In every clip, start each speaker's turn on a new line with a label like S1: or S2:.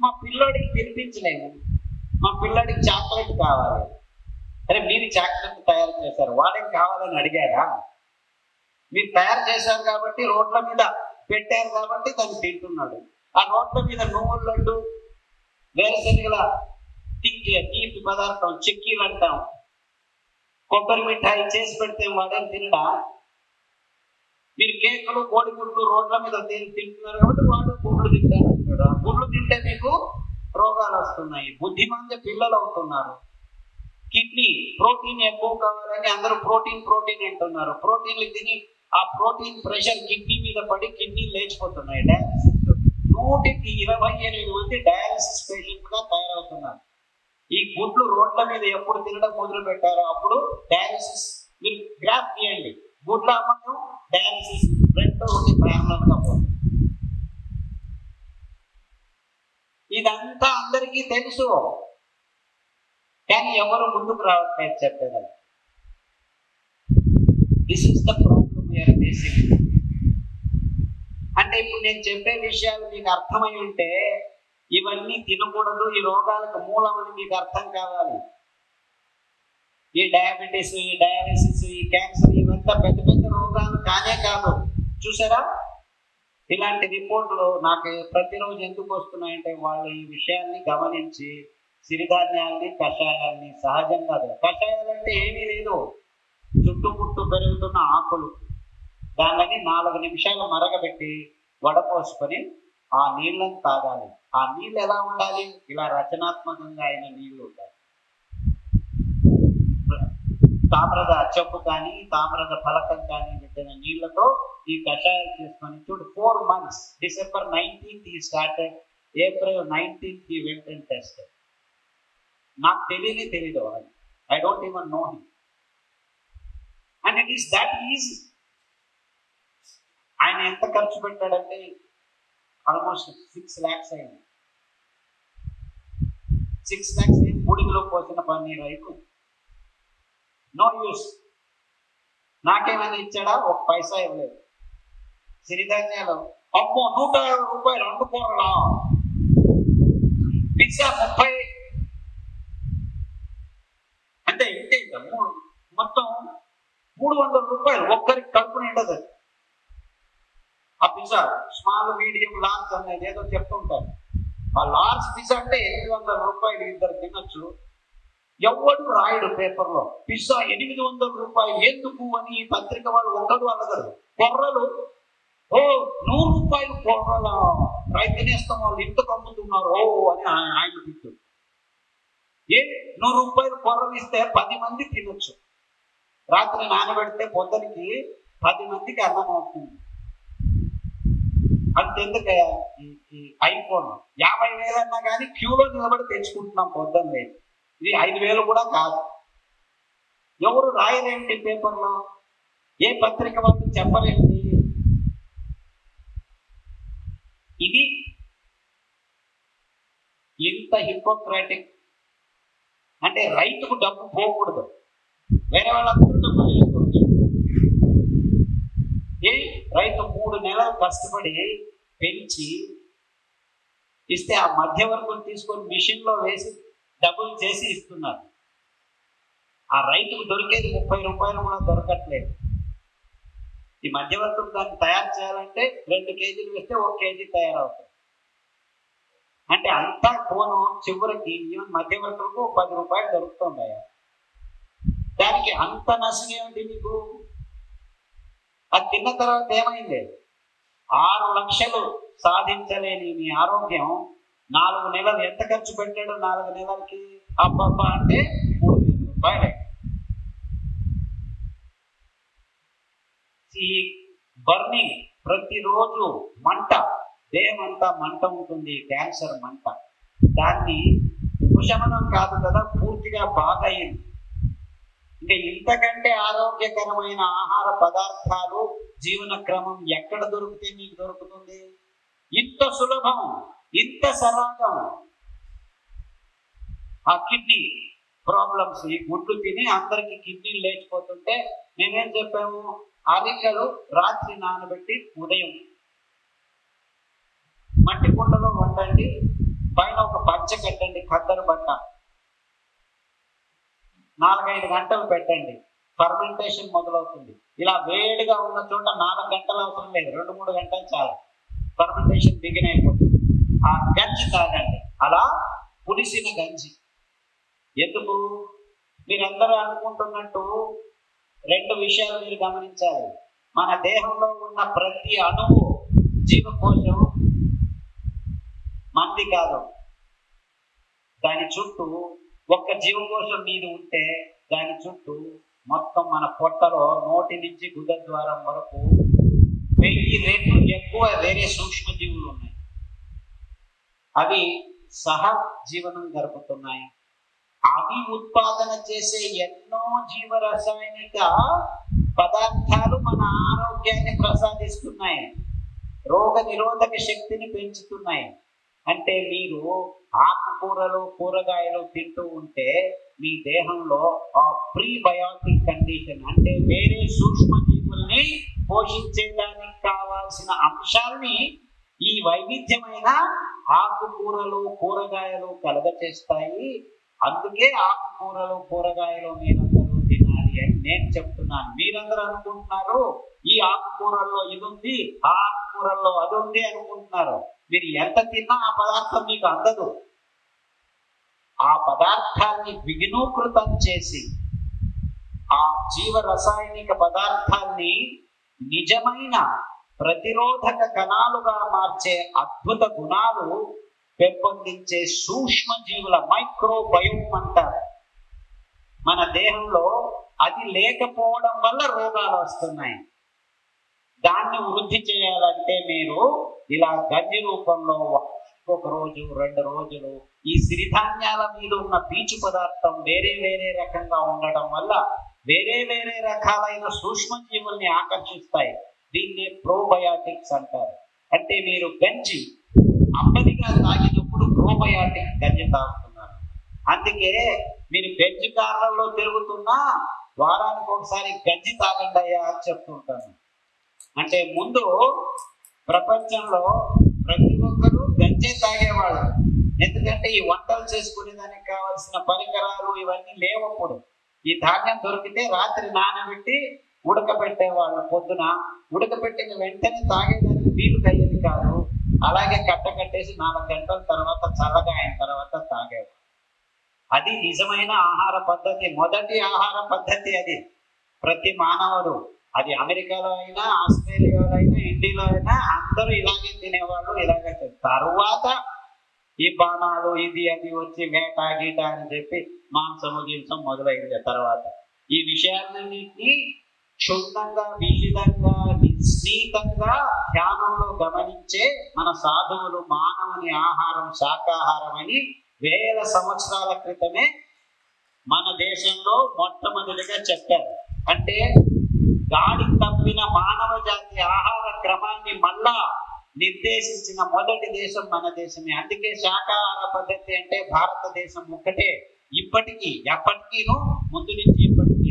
S1: మా పిల్లోడికి తినిపించలేము మా పిల్లోడికి చాక్లెట్ కావాలి అరే మీరు చాక్లెట్ తయారు చేశారు వాడేం కావాలని అడిగాడా మీరు తయారు చేశారు కాబట్టి రోడ్ల మీద పెట్టారు కాబట్టి దాన్ని తింటున్నాడు ఆ రోడ్ల మీద నువ్వుల లడ్డు వేరుశనగల తిక్కి తీపి పదార్థం చిక్కీలు అంటాం కొబ్బరి మిఠాయి చేసి పెడితే వాడేం తినడా మీరు కేకులు కోడిగుడ్లు రోడ్ల మీద తిని తింటున్నారు కాబట్టి వాడు గుడ్లు తింటాడు అంటాడు ఆ గుడ్లు తింటే మీకు రోగాలు వస్తున్నాయి బుద్ధిమంత పిల్లలు అవుతున్నారు కిడ్నీ ప్రోటీన్ ఎక్కువ కావాలని అందరూ ప్రోటీన్ ప్రోటీన్ అంటున్నారు ప్రోటీన్లు తిని ఆ ప్రోటీన్ ప్రెషర్ కిడ్నీ మీద పడి కిడ్నీ లేచిపోతున్నాయి డయాలసిస్ నూటికి ఇరవై ఎనిమిది మంది డయాలసిస్ పేషెంట్ గా తయారవుతున్నారు ఈ గుడ్లు రోడ్ల మీద ఎప్పుడు తినడం మొదలు పెట్టారో అప్పుడు డయాలసిస్ మీరు గ్రాఫ్ తీయండి గుడ్ల అమ్మకం డయాలసిస్ రెండు ఒకటి ప్యారలల్ గా పోతుంది ఇదంతా అందరికీ తెలుసు కానీ ఎవరు ముందుకు రావట్లేదు చెప్పేదాన్ని this is the problem we're facing అంటే ఇప్పుడు నేను చెప్పే విషయాలు మీకు అర్థమై ఉంటే ఇవన్నీ తినకూడదు ఈ రోగాలకు మూలం అని మీకు అర్థం కావాలి ఈ డయాబెటీస్ ఈ డయాలసిస్ ఈ క్యాన్సర్ ఇవంతా పెద్ద పెద్ద రోగాలు కానే కాదు చూసారా ఇలాంటి రిపోర్టులు నాకు ప్రతిరోజు ఎందుకు వస్తున్నాయంటే వాళ్ళు ఈ విషయాన్ని గమనించి సిరిధాన్యాల్ని కషాయాల్ని సహజంగా కషాయాలంటే ఏమీ లేదు చుట్టుముట్టు పెరుగుతున్న ఆకులు దానిని నాలుగు నిమిషాలు మరగబెట్టి వడపోసుకొని ఆ నీళ్ళని తాగాలి ఆ నీళ్ళు ఎలా ఉండాలి ఇలా రచనాత్మకంగా అయిన నీళ్లు ఉండాలి తామ్రద చెప్పు కానీ తామ్రద ఫలకం కానీ పెట్టిన నీళ్లతో ఈ కషాయం చేసుకొని చూడు ఫోర్ మంత్స్ డిసెంబర్ నైన్టీన్త్ ఈ స్టార్టెడ్ ఏప్రిల్ నైన్టీన్త్ ఈ వెంట టెస్ట్ నాకు తెలియని తెలీదు I don't even know him and it is that easy ఆయన ఎంత ఖర్చు పెట్టాడంటే ఆల్మోస్ట్ సిక్స్ ల్యాక్స్ అయింది సిక్స్ ల్యాక్స్ అయింది బూడిదలో పోసిన పన్నీర్ అయిపోయింది నో యూస్ నాకేమైనా ఇచ్చాడా ఒక పైసా ఇవ్వలేదు సిరిధాన్యాలు అమ్మో నూట యాభై రూపాయలు రెండు కూరలా పిజ్జా ముప్పై అంటే ఇంతే ఇంకా మూడు మొత్తం మూడు వందల రూపాయలు ఒక్కరికి కడుపు నిండదు అది. ఆ పిజ్జా స్మాల్ మీడియం లార్జ్ అనేది ఏదో చెప్తుంటారు ఆ లార్జ్ పిజ్జా అంటే ఎనిమిది వందల రూపాయలు ఇద్దరు తినొచ్చు ఎవడు రాయడు పేపర్లో పిజ్జా ఎనిమిది వందల రూపాయలు ఎందుకు అని ఈ పత్రిక వాళ్ళు ఒక్కడు అడగరు కొర్రలు ఓ నూరు రూపాయలు కొర్రల రైతు నేస్తం వాళ్ళు ఇంతకు అమ్ముతున్నారు ఓ అని ఆయన ఆయన తిట్టు ఏ నూరు రూపాయలు కొర్రలు ఇస్తే పది మంది తినొచ్చు రాత్రి నానబెడితే పొద్దునికి పది మందికి అన్నం అవుతుంది అంతెందుకయ్యా ఈ ఈ ఐఫోన్ యాభై వేలన్నా కానీ క్యూలో నిలబడి తెచ్చుకుంటున్నాం పొద్దున్న లేదు ఇది ఐదు వేలు కూడా కాదు ఎవరు రాయరేంటి పేపర్లో ఏ పత్రిక వాళ్ళు చెప్పరేంటి ఇది ఇంత హిపోక్రాటిక్ అంటే రైతుకు డబ్బు పోకూడదు వేరే వాళ్ళందరూ డబ్బు చేసుకోవచ్చు ఏ రైతు మూడు నెలలు కష్టపడి పెంచి ఇస్తే ఆ మధ్యవర్గం తీసుకొని మిషన్ లో వేసి డబ్బులు చేసి ఇస్తున్నారు ఆ రైతుకు దొరికేది ముప్పై రూపాయలు కూడా దొరకట్లేదు ఈ మధ్యవర్గం దాన్ని తయారు చేయాలంటే రెండు కేజీలు వేస్తే ఒక కేజీ తయారవుతుంది అంటే అంతా కోను చివరికి ఈవెన్ మధ్యవర్తులకు ఒక పది రూపాయలు దొరుకుతుందయ్యా దానికి అంత నష్టం ఏమిటి మీకు అది తిన్న తర్వాత ఏమైంది ఆరు లక్షలు సాధించలేని మీ ఆరోగ్యం నాలుగు నెలలు ఎంత ఖర్చు పెట్టాడు నాలుగు నెలలకి అబ్బబ్బా అంటే మూడు వేల రూపాయలు ఈ బర్నింగ్ ప్రతిరోజు మంట దేహం అంతా మంట ఉంటుంది క్యాన్సర్ మంట దాన్ని ఉపశమనం కాదు కదా పూర్తిగా బాగా అయింది ఇంకా ఇంతకంటే ఆరోగ్యకరమైన ఆహార పదార్థాలు జీవన క్రమం ఎక్కడ దొరికితే మీకు దొరుకుతుంది ఇంత సులభం ఇంత సరాగం ఆ కిడ్నీ ప్రాబ్లమ్స్ ఈ గుడ్లు తిని అందరికి కిడ్నీలు లేచిపోతుంటే మేమేం చెప్పాము అరికలు రాత్రి నానబెట్టి ఉదయం మట్టి కుండలో వండండి పైన పంచ కట్టండి ఖద్దరు బట్ట నాలుగైదు గంటలు పెట్టండి ఫర్మెంటేషన్ మొదలవుతుంది ఇలా వేడిగా ఉన్న చోట నాలుగు గంటలు అవసరం లేదు రెండు మూడు గంటలు చాలు ఫర్మెంటేషన్ బిగిన్ అయిపోతుంది ఆ గంజి తాగండి అలా పులిసిన గంజి ఎందుకు మీరందరూ అనుకుంటున్నట్టు రెండు విషయాలు మీరు గమనించాలి మన దేహంలో ఉన్న ప్రతి అణువు జీవకోశం మంది కాదు దాని చుట్టూ ఒక్క జీవకోశం మీద ఉంటే దాని చుట్టూ మొత్తం మన పొట్టలో నోటి నుంచి గుద ద్వారం వరకు వెయ్యి రెట్లు ఎక్కువ వేరే సూక్ష్మజీవులు ఉన్నాయి అవి సహ జీవనం గడుపుతున్నాయి అవి ఉత్పాదన చేసే ఎన్నో జీవ రసాయనిక పదార్థాలు మన ఆరోగ్యాన్ని ప్రసాదిస్తున్నాయి రోగ నిరోధక శక్తిని పెంచుతున్నాయి అంటే మీరు ఆకుకూరలు కూరగాయలు తింటూ ఉంటే మీ దేహంలో ఆ ప్రీబయోటిక్ కండిషన్ అంటే వేరే సూక్ష్మజీవుల్ని పోషించేదానికి కావాల్సిన అంశాల్ని ఈ వైవిధ్యమైన ఆకుకూరలు కూరగాయలు కలగచేస్తాయి అందుకే ఆకుకూరలు కూరగాయలు మీరందరూ తినాలి అని నేను చెప్తున్నాను మీరందరూ అనుకుంటున్నారు ఈ ఆకుకూరల్లో ఇది ఉంది ఆ ఆకుకూరల్లో అది ఉంది అనుకుంటున్నారు మీరు ఎంత తిన్నా ఆ పదార్థం మీకు అందదు ఆ పదార్థాన్ని విఘ్నూకృతం చేసి ఆ జీవ రసాయనిక పదార్థాన్ని నిజమైన ప్రతిరోధక కణాలుగా మార్చే అద్భుత గుణాలు పెంపొందించే సూక్ష్మ జీవుల మైక్రోబయోమ్ అంటారు మన దేహంలో అది లేకపోవడం వల్ల రోగాలు వస్తున్నాయి దాన్ని వృద్ధి చేయాలంటే మీరు ఇలా గంజి రూపంలో ఒక రోజు రెండు రోజులు ఈ సిరిధాన్యాల మీద ఉన్న పీచు పదార్థం వేరే వేరే రకంగా ఉండడం వల్ల వేరే వేరే రకాలైన సూక్ష్మజీవుల్ని ఆకర్షిస్తాయి దీన్ని ప్రోబయాటిక్స్ అంటారు అంటే మీరు గంజి అమ్మదిగా తాగినప్పుడు ప్రోబయాటిక్ గంజి తాగుతున్నారు అందుకే మీరు గంజి కార్లలో తిరుగుతున్నా వారానికి ఒకసారి గంజి తాగండి అయ్యా అని చెప్తుంటాను అంటే ముందు ప్రపంచంలో ప్రతి ఒక్కరూ గంజే తాగేవాళ్ళు ఎందుకంటే ఈ వంటలు చేసుకునే దానికి కావాల్సిన పరికరాలు ఇవన్నీ లేవప్పుడు ఈ ధాన్యం దొరికితే రాత్రి నానబెట్టి ఉడకబెట్టేవాళ్ళు పొద్దున ఉడకబెట్టిన వెంటనే తాగేదానికి వీలు అయ్యేది కాదు అలాగే కట్ట కట్టేసి నాలుగు గంటల తర్వాత చల్లగా అయిన తర్వాత తాగేవాళ్ళు అది నిజమైన ఆహార పద్ధతి మొదటి ఆహార పద్ధతి అది ప్రతి మానవుడు అది అమెరికాలో అయినా ఆస్ట్రేలియాలో అయినా ఇండియాలో అయినా అందరూ ఇలాగే తినేవాళ్ళు ఇలాగే తినే- తర్వాత ఈ బాణాలు ఇది అది వచ్చి వేట గీట అని చెప్పి మాంసము గింసం మొదలైంది తర్వాత ఈ విషయాలన్నింటినీ క్షుణ్ణంగా విషిదంగా నిశ్చీతంగా ధ్యానంలో గమనించే మన సాధువులు మానవుని ఆహారం శాకాహారం అని వేల సంవత్సరాల క్రితమే మన దేశంలో మొట్టమొదటిగా చెప్పారు అంటే గాడి తప్పిన మానవ జాతి ఆహార క్రమాన్ని మళ్ళా నిర్దేశించిన మొదటి దేశం మన దేశమే అందుకే శాకాహార పద్ధతి అంటే భారతదేశం ఒక్కటే ఇప్పటికీ ఎప్పటికీను ముందు నుంచి ఇప్పటికీ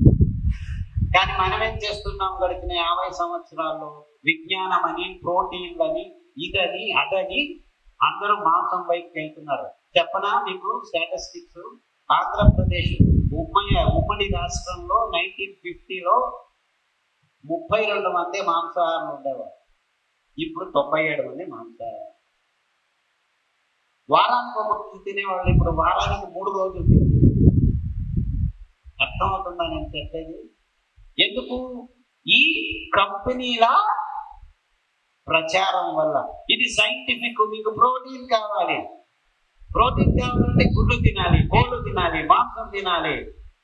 S1: కానీ మనం ఏం చేస్తున్నాం గడిచిన యాభై సంవత్సరాల్లో విజ్ఞానం అని ప్రోటీన్లని ఇదని అదని అందరూ మాంసం వైపు వెళ్తున్నారు చెప్పనా మీకు స్టాటిస్టిక్స్ ఆంధ్రప్రదేశ్ ఉమ్మడి ఉమ్మడి రాష్ట్రంలో నైన్టీన్ ఫిఫ్టీలో ముప్పై రెండు మంది మాంసాహారం ఉండేవారు ఇప్పుడు తొంభై ఏడు మంది మాంసాహారం వారానికి ఒక రోజు తినేవాళ్ళు ఇప్పుడు వారానికి మూడు రోజులు తింటున్నారు. అర్థమవుతుందా నేను చెప్పేది ఎందుకు ఈ కంపెనీల ప్రచారం వల్ల ఇది సైంటిఫిక్ మీకు ప్రోటీన్ కావాలి ప్రోటీన్ కావాలంటే గుడ్లు తినాలి కోళ్ళు తినాలి మాంసం తినాలి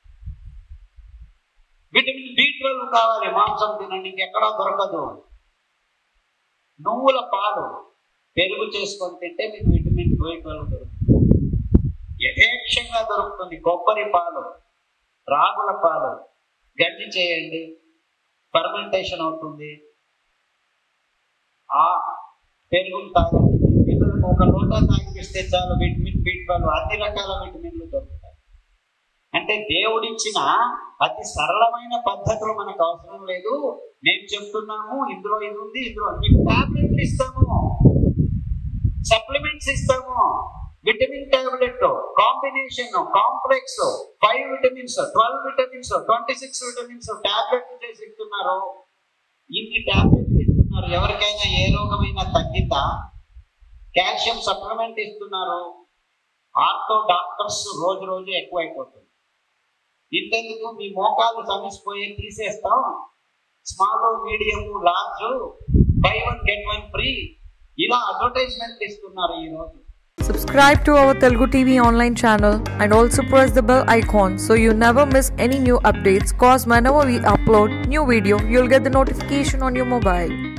S1: విటమిన్ బి ట్వెల్వ్ కావాలి మాంసం తినండి ఇంకెక్కడా దొరకదు నువ్వుల పాలు పెరుగు చేసుకొని తింటే మీకు విటమిన్ బి ట్వెల్వ్ దొరుకుతుంది యథేక్షంగా దొరుకుతుంది కొబ్బరి పాలు రాగుల పాలు గడ్డి చేయండి ఫర్మెంటేషన్ అవుతుంది ఆ పెరుగును తాగండి పిల్లలకు ఒక లోటా తాగిపిస్తే చాలు విటమిన్ బి ట్వెల్వ్ అన్ని రకాల విటమిన్లు దొరుకుతాయి అంటే దేవుడిచ్చిన అతి సరళమైన పద్ధతులు మనకు అవసరం లేదు మేము చెప్తున్నాము ఇందులో ఇది ఉంది ఇందులో మీకు టాబ్లెట్లు ఇస్తాము సప్లిమెంట్స్ ఇస్తాము vitamin tablet combination complex five vitamins twelve vitamins twenty six vitamins tablet చేసి ఇస్తున్నారు ఇన్ని టాబ్లెట్లు ఇస్తున్నారు ఎవరికైనా ఏ రోగమైనా తగ్గిందా కాల్షియం సప్లిమెంట్ ఇస్తున్నారు ఆర్థో డాక్టర్స్ రోజు రోజు ఎక్కువైపోతుంది ఇంతెందుకు మీ మోకాలు సమసిపోయి తీసేస్తాం small medium large buy one get one free ఇలా అడ్వర్టైజ్మెంట్ ఇస్తున్నారు ఈ రోజు
S2: Subscribe to our Telugu TV online channel and also press the bell icon so you never miss any new updates. Cause whenever we upload new video, you'll get the notification on your mobile.